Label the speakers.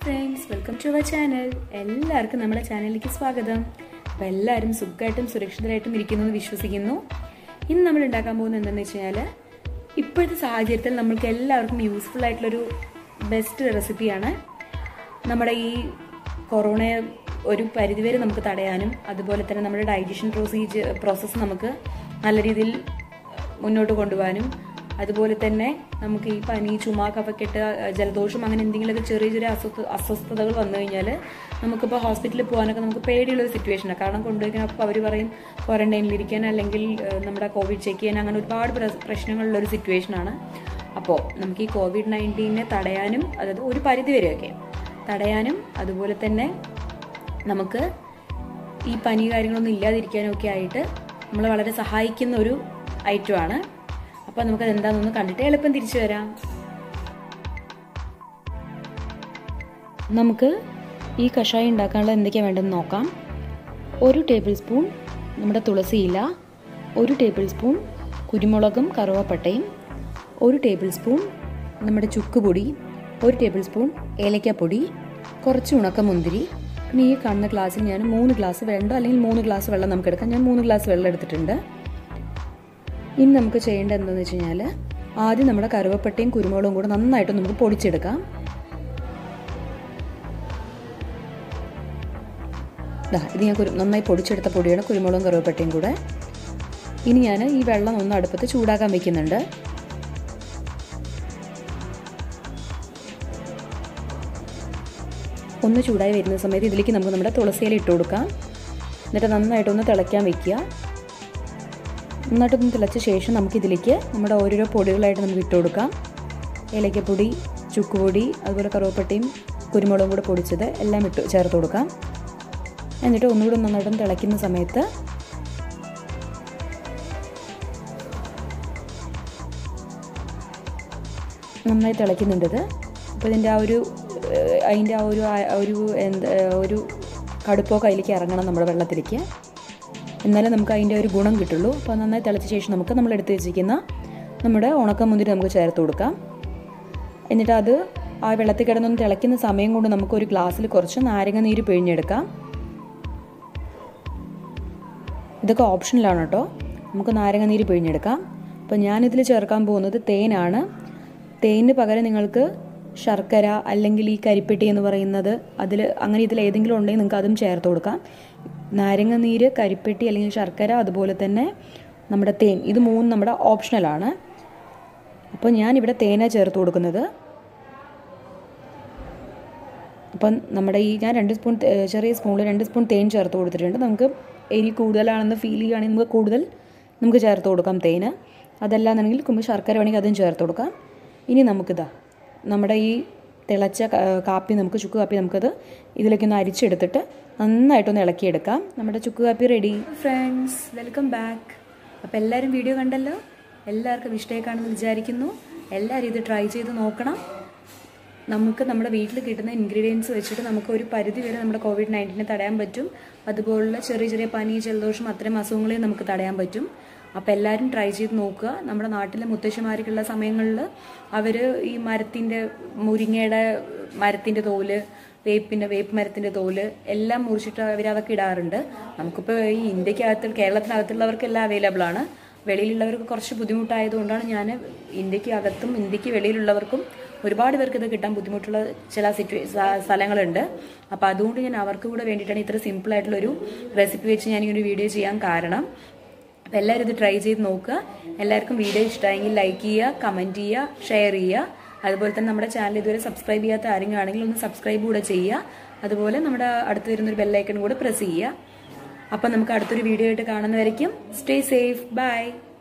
Speaker 1: friends welcome to our channel എല്ലാവർക്കും നമ്മുടെ ചാനലിലേക്ക് സ്വാഗതം അപ്പോൾ എല്ലാവരും സുഖമായിട്ടും സുരക്ഷിതരായിട്ടും ഇരിക്കുന്നു എന്ന് വിശ്വസിക്കുന്നു ഇന്ന് നമ്മൾ ഉണ്ടാക്കാൻ പോകുന്നത് എന്താണെന്ന് വെച്ച് കഴിഞ്ഞാൽ ഇപ്പോഴത്തെ സാഹചര്യത്തിൽ നമ്മൾക്ക് എല്ലാവർക്കും യൂസ്ഫുൾ ആയിട്ടുള്ളൊരു ബെസ്റ്റ് റെസിപ്പിയാണ് നമ്മുടെ ഈ കൊറോണയെ ഒരു പരിധിവരെ നമുക്ക് തടയാനും അതുപോലെ തന്നെ നമ്മുടെ ഡൈജഷൻ പ്രൊസീജിയർ പ്രോസസ്സ് നമുക്ക് നല്ല രീതിയിൽ മുന്നോട്ട് കൊണ്ടുപോകാനും അതുപോലെ തന്നെ നമുക്ക് ഈ പനി ചുമ കഫക്കെട്ട് ജലദോഷം അങ്ങനെ എന്തെങ്കിലുമൊക്കെ ചെറിയ ചെറിയ അസ്വസ്ഥ അസ്വസ്ഥതകൾ വന്നു കഴിഞ്ഞാൽ നമുക്കിപ്പോൾ ഹോസ്പിറ്റലിൽ പോകാനൊക്കെ നമുക്ക് പേടിയുള്ള ഒരു സിറ്റുവേഷനാണ് കാരണം കൊണ്ടുപോയിക്കഴിഞ്ഞാൽ അവർ പറയും ക്വാറന്റൈനിലിരിക്കാൻ അല്ലെങ്കിൽ ഏഹ്, നമ്മുടെ കോവിഡ് ചെക്ക് ചെയ്യാൻ അങ്ങനെ ഒരുപാട് പ്ര- പ്രശ്നങ്ങളുള്ള ഒരു സിറ്റുവേഷനാണ് അപ്പോൾ നമുക്ക് ഈ കോവിഡ് നയൻറ്റീനെ തടയാനും അതായത് ഒരു പരിധി വരെയൊക്കെ തടയാനും അതുപോലെ തന്നെ നമുക്ക് ഈ പനി കാര്യങ്ങളൊന്നും ഇല്ലാതിരിക്കാനും ഒക്കെ ആയിട്ട് നമ്മൾ വളരെ സഹായിക്കുന്ന ഒരു ഐറ്റമാണ് അപ്പോൾ നമുക്കത് എന്താണെന്നൊന്ന് കണ്ടിട്ട് എളുപ്പം തിരിച്ചു വരാം നമുക്ക് ഈ കഷായം ഉണ്ടാക്കാനുള്ള എന്തൊക്കെയാണ് വേണ്ടതെന്ന് നോക്കാം ഒരു ടേബിൾ സ്പൂൺ നമ്മുടെ തുളസിയില ഒരു ടേബിൾ സ്പൂൺ കുരുമുളകും കറുവപ്പട്ടയും ഒരു ടേബിൾ സ്പൂൺ നമ്മുടെ ചുക്കുപൊടി ഒരു ടേബിൾ സ്പൂൺ ഏലക്കാപ്പൊടി കുറച്ച് ഉണക്കമുന്തിരി പിന്നെ ഈ കാണുന്ന ഗ്ലാസ്സിൽ ഞാൻ മൂന്ന് ഗ്ലാസ് വേണ്ട അല്ലെങ്കിൽ മൂന്ന് ഗ്ലാസ് വെള്ളം നമുക്ക് എടുക്കാം ഞാൻ മൂന്ന് ഗ്ലാസ് വെള്ളം എടുത്തിട്ടുണ്ട് ഇനി നമുക്ക് ചെയ്യേണ്ടത് എന്താണെന്ന് വെച്ച് കഴിഞ്ഞാൽ ആദ്യം നമ്മുടെ കറുവപ്പട്ടയും കുരുമുളകും കൂടെ നന്നായിട്ട് നമുക്ക് പൊടിച്ചെടുക്കാം ദാ ഇത് ഞാൻ കുരു നന്നായി പൊടിച്ചെടുത്ത പൊടിയാണ് കുരുമുളകും കറുവപ്പട്ടയും കൂടെ ഇനി ഞാൻ ഈ വെള്ളം ഒന്ന് അടുപ്പത്ത് ചൂടാക്കാൻ വെക്കുന്നുണ്ട് ഒന്ന് ചൂടായി വരുന്ന സമയത്ത് ഇതിലേക്ക് നമുക്ക് നമ്മുടെ തുളസിയില ഇട്ട് കൊടുക്കാം എന്നിട്ട് നന്നായിട്ടൊന്ന് തിളയ്ക്കാൻ വെക്കുക നന്നായിട്ടൊന്ന് തിളച്ച ശേഷം നമുക്കിതിലേക്ക് നമ്മുടെ ഓരോരോ പൊടികളായിട്ട് നമുക്ക് ഇട്ട് കൊടുക്കാം ഏലക്കപ്പൊടി ചുക്കുപൊടി അതുപോലെ കറുവപ്പട്ടയും കുരുമുളകും കൂടെ പൊടിച്ചത് എല്ലാം ഇട്ട് ചേർത്ത് കൊടുക്കാം എന്നിട്ട് ഒന്നുകൂടെ നന്നായിട്ടും തിളയ്ക്കുന്ന സമയത്ത് നന്നായി തിളയ്ക്കുന്നുണ്ട് ഇത് അപ്പോൾ ഇതിൻ്റെ ആ ഒരു ഏഹ്, അതിൻ്റെ ആ ഒരു ആ- ഒരു എന്താ ഒരു കടുപ്പൊക്കെ അതിലേക്ക് ഇറങ്ങണം നമ്മുടെ വെള്ളത്തിലേക്ക് എന്നാലേ നമുക്ക് അതിൻ്റെ ഒരു ഗുണം കിട്ടുള്ളൂ അപ്പോൾ നന്നായി തിളച്ച ശേഷം നമുക്ക് നമ്മൾ എടുത്ത് വെച്ചിരിക്കുന്ന നമ്മുടെ ഉണക്കമുന്തിരി നമുക്ക് ചേർത്ത് കൊടുക്കാം എന്നിട്ട് അത് ആ വെള്ളത്തിൽ കിടന്നൊന്ന് തിളയ്ക്കുന്ന സമയം കൊണ്ട് നമുക്ക് ഒരു ഗ്ലാസ്സിൽ കുറച്ച് നാരങ്ങ നീര് പിഴിഞ്ഞെടുക്കാം ഇതൊക്കെ ഓപ്ഷനിലാണ് കേട്ടോ നമുക്ക് നാരങ്ങ നീര് പിഴിഞ്ഞെടുക്കാം അപ്പോൾ ഞാനിതിൽ ചേർക്കാൻ പോകുന്നത് തേനാണ് തേനിന് പകരം നിങ്ങൾക്ക് ശർക്കര അല്ലെങ്കിൽ ഈ കരിപ്പെട്ടി എന്ന് പറയുന്നത് അതിൽ അങ്ങനെ ഇതിൽ ഏതെങ്കിലും ഉണ്ടെങ്കിൽ നിങ്ങൾക്ക് അതും ചേർത്ത് കൊടുക്കാം നാരങ്ങ നീര് കരിപ്പെട്ടി അല്ലെങ്കിൽ ശർക്കര അതുപോലെ തന്നെ നമ്മുടെ തേൻ ഇത് മൂന്നും നമ്മുടെ ഓപ്ഷണലാണ് അപ്പോൾ ഞാനിവിടെ തേന ചേർത്ത് കൊടുക്കുന്നത് അപ്പം നമ്മുടെ ഈ ഞാൻ രണ്ട് സ്പൂൺ തേ- ചെറിയ സ്പൂണിൽ രണ്ട് സ്പൂൺ തേൻ ചേർത്ത് കൊടുത്തിട്ടുണ്ട് നമുക്ക് എരി കൂടുതലാണെന്ന് ഫീൽ ചെയ്യുകയാണെങ്കിൽ നമുക്ക് കൂടുതൽ നമുക്ക് ചേർത്ത് കൊടുക്കാം തേന് അതല്ലാന്നുണ്ടെങ്കിൽ നമുക്ക് ശർക്കര വേണമെങ്കിൽ അതും ചേർത്ത് കൊടുക്കാം ഇനി നമുക്കിതാ നമ്മുടെ ഈ തിളച്ച ക- കാപ്പി നമുക്ക് ചുക്ക് കാപ്പി നമുക്കത് ഇതിലേക്കൊന്ന് അരിച്ചെടുത്തിട്ട് നന്നായിട്ടൊന്ന് ഇളക്കിയെടുക്കാം നമ്മുടെ ചുക്ക് കാപ്പി റെഡി ഫ്രണ്ട്സ് വെൽക്കം ബാക്ക് അപ്പോൾ എല്ലാവരും വീഡിയോ കണ്ടല്ലോ എല്ലാവർക്കും ഇഷ്ടമായി കാണുമെന്ന് വിചാരിക്കുന്നു എല്ലാവരും ഇത് ട്രൈ ചെയ്ത് നോക്കണം നമുക്ക് നമ്മുടെ വീട്ടിൽ കിട്ടുന്ന ഇൻഗ്രീഡിയൻസ് വെച്ചിട്ട് നമുക്ക് ഒരു പരിധി വരെ നമ്മുടെ കോവിഡ് നയൻറ്റീനെ തടയാൻ പറ്റും അതുപോലുള്ള ചെറിയ ചെറിയ പനി ജലദോഷം അത്തരം അസുഖങ്ങളെയും നമുക്ക് തടയാൻ പറ്റും അപ്പോൾ എല്ലാവരും ട്രൈ ചെയ്ത് നോക്കുക നമ്മുടെ നാട്ടിലെ മുത്തശ്ശിമാർക്കുള്ള സമയങ്ങളിൽ അവർ ഈ മരത്തിൻ്റെ മുരിങ്ങയുടെ മരത്തിൻ്റെ തോല് വേപ്പിൻ്റെ വേപ്പ് മരത്തിൻ്റെ തോല് എല്ലാം മുറിച്ചിട്ട് അവർ അതൊക്കെ ഇടാറുണ്ട് നമുക്കിപ്പോൾ ഈ ഇന്ത്യക്കകത്ത് കേരളത്തിനകത്തുള്ളവർക്ക് എല്ലാം അവൈലബിൾ ആണ് വെളിയിലുള്ളവർക്ക് കുറച്ച് ബുദ്ധിമുട്ടായതുകൊണ്ടാണ് ഞാൻ ഇന്ത്യക്ക് അകത്തും ഇന്ത്യക്ക് വെളിയിലുള്ളവർക്കും ഒരുപാട് പേർക്ക് ഇത് കിട്ടാൻ ബുദ്ധിമുട്ടുള്ള ചില സിറ്റുവേ സ- സ്ഥലങ്ങളുണ്ട് അപ്പോൾ അതുകൊണ്ട് ഞാൻ അവർക്ക് കൂടെ വേണ്ടിയിട്ടാണ് ഇത്ര സിമ്പിൾ ആയിട്ടുള്ളൊരു റെസിപ്പി വെച്ച് ഞാൻ ഈ ഒരു വീഡിയോ ചെയ്യാൻ കാരണം അപ്പോൾ എല്ലാവരും ഇത് ട്രൈ ചെയ്ത് നോക്കുക എല്ലാവർക്കും വീഡിയോ ഇഷ്ടമായെങ്കിൽ ലൈക്ക് ചെയ്യുക കമൻറ്റ് ചെയ്യുക ഷെയർ ചെയ്യുക അതുപോലെ തന്നെ നമ്മുടെ ചാനൽ ഇതുവരെ സബ്സ്ക്രൈബ് ചെയ്യാത്ത ആരെങ്കിലും ആണെങ്കിൽ ഒന്ന് സബ്സ്ക്രൈബ് കൂടെ ചെയ്യുക അതുപോലെ നമ്മുടെ അടുത്ത് വരുന്നൊരു ബെല്ലൈക്കൺ കൂടെ പ്രസ് ചെയ്യുക അപ്പം നമുക്ക് അടുത്തൊരു വീഡിയോ ആയിട്ട് കാണുന്നവരേക്കും സ്റ്റേ സേഫ് ബൈ